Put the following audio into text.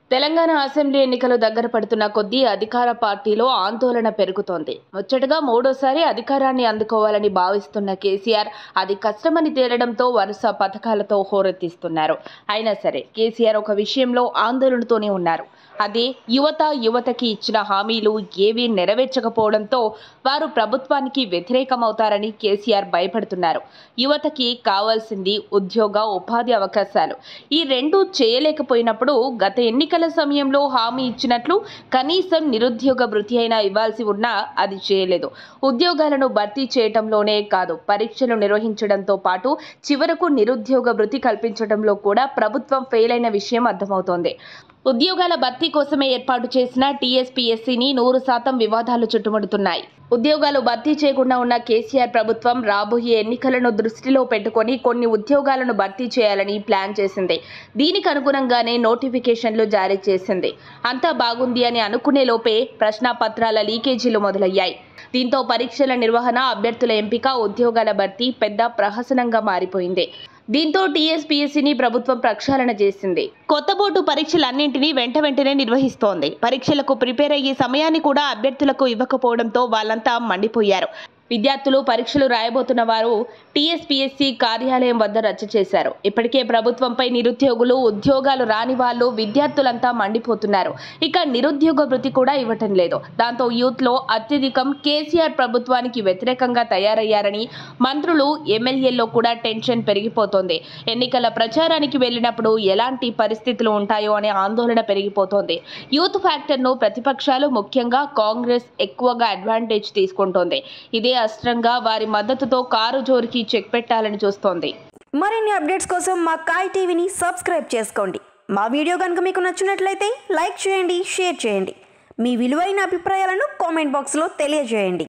Telangana assembly ఎన్నికలు దగ్గర పడుతున్న కొద్దీ అధికార పార్టీలో ఆందోళన పెరుగుతోంది ముచ్చటగా మూడోసారి అధికారాన్ని అందుకోవాలని భావిస్తున్న కేసీఆర్ అది కష్టమని తేలడంతో వరుస పథకాలతో హోరెత్తిస్తున్నారు అయినా సరే కేసీఆర్ ఒక విషయంలో ఆందోళనతోనే ఉన్నారు అదే యువత యువతకి ఇచ్చిన హామీలు ఏవీ నెరవేర్చకపోవడంతో వారు ప్రభుత్వానికి వ్యతిరేకమవుతారని కేసీఆర్ భయపడుతున్నారు యువతకి కావాల్సింది ఉద్యోగ ఉపాధి అవకాశాలు ఈ రెండు చేయలేకపోయినప్పుడు గత ఎన్నికల సమయంలో హామీ ఇచ్చినట్లు కనీసం నిరుద్యోగ భృతి అయినా ఇవ్వాల్సి ఉన్నా అది చేయలేదు ఉద్యోగాలను భర్తీ చేయటంలోనే కాదు పరీక్షలు నిర్వహించడంతో పాటు చివరకు నిరుద్యోగ భృతి కల్పించడంలో కూడా ప్రభుత్వం ఫెయిల్ అయిన విషయం అర్థమవుతోంది ఉద్యోగాల భర్తీ కోసమే ఏర్పాటు చేసిన టీఎస్పీఎస్సీని నూరు శాతం వివాదాలు చుట్టుముడుతున్నాయి ఉద్యోగాలు భర్తీ చేయకుండా ఉన్న కేసీఆర్ ప్రభుత్వం రాబోయే ఎన్నికలను దృష్టిలో పెట్టుకొని కొన్ని ఉద్యోగాలను భర్తీ చేయాలని ప్లాన్ చేసింది దీనికి అనుగుణంగానే నోటిఫికేషన్లు జారీ చేసింది అంతా బాగుంది అని అనుకునే లోపే ప్రశ్నాపత్రాల లీకేజీలు మొదలయ్యాయి దీంతో పరీక్షల నిర్వహణ అభ్యర్థుల ఎంపిక ఉద్యోగాల భర్తీ పెద్ద ప్రహసనంగా మారిపోయింది దీంతో టీఎస్పీఎస్సీని ప్రభుత్వం ప్రక్షాళన చేసింది కొత్త బోర్డు పరీక్షలన్నింటినీ వెంట వెంటనే నిర్వహిస్తోంది పరీక్షలకు ప్రిపేర్ అయ్యే సమయాన్ని కూడా అభ్యర్థులకు ఇవ్వకపోవడంతో వాళ్ళంతా మండిపోయారు విద్యార్థులు పరీక్షలు రాయబోతున్న వారు టీఎస్పీఎస్సీ కార్యాలయం వద్ద రచ్చ చేశారు ఇప్పటికే ప్రభుత్వంపై నిరుద్యోగులు ఉద్యోగాలు రాని వాళ్ళు విద్యార్థులంతా మండిపోతున్నారు ఇక నిరుద్యోగ భృతి కూడా ఇవ్వటం లేదు దాంతో యూత్లో అత్యధికం కేసీఆర్ ప్రభుత్వానికి వ్యతిరేకంగా తయారయ్యారని మంత్రులు ఎమ్మెల్యేల్లో కూడా టెన్షన్ పెరిగిపోతోంది ఎన్నికల ప్రచారానికి వెళ్ళినప్పుడు ఎలాంటి పరిస్థితులు ఉంటాయో అనే ఆందోళన పెరిగిపోతోంది యూత్ ఫ్యాక్టర్ను ప్రతిపక్షాలు ముఖ్యంగా కాంగ్రెస్ ఎక్కువగా అడ్వాంటేజ్ తీసుకుంటోంది ఇదే అస్త్రంగా వారి మద్దతుతో కారు జోరికి చెక్ పెట్టాలని చూస్తోంది మరిన్ని అప్డేట్స్ కోసం మా కాయ్ టీవీని సబ్స్క్రైబ్ చేసుకోండి మా వీడియో కనుక మీకు నచ్చినట్లయితే లైక్ చేయండి షేర్ చేయండి మీ విలువైన అభిప్రాయాలను కామెంట్ బాక్స్లో తెలియజేయండి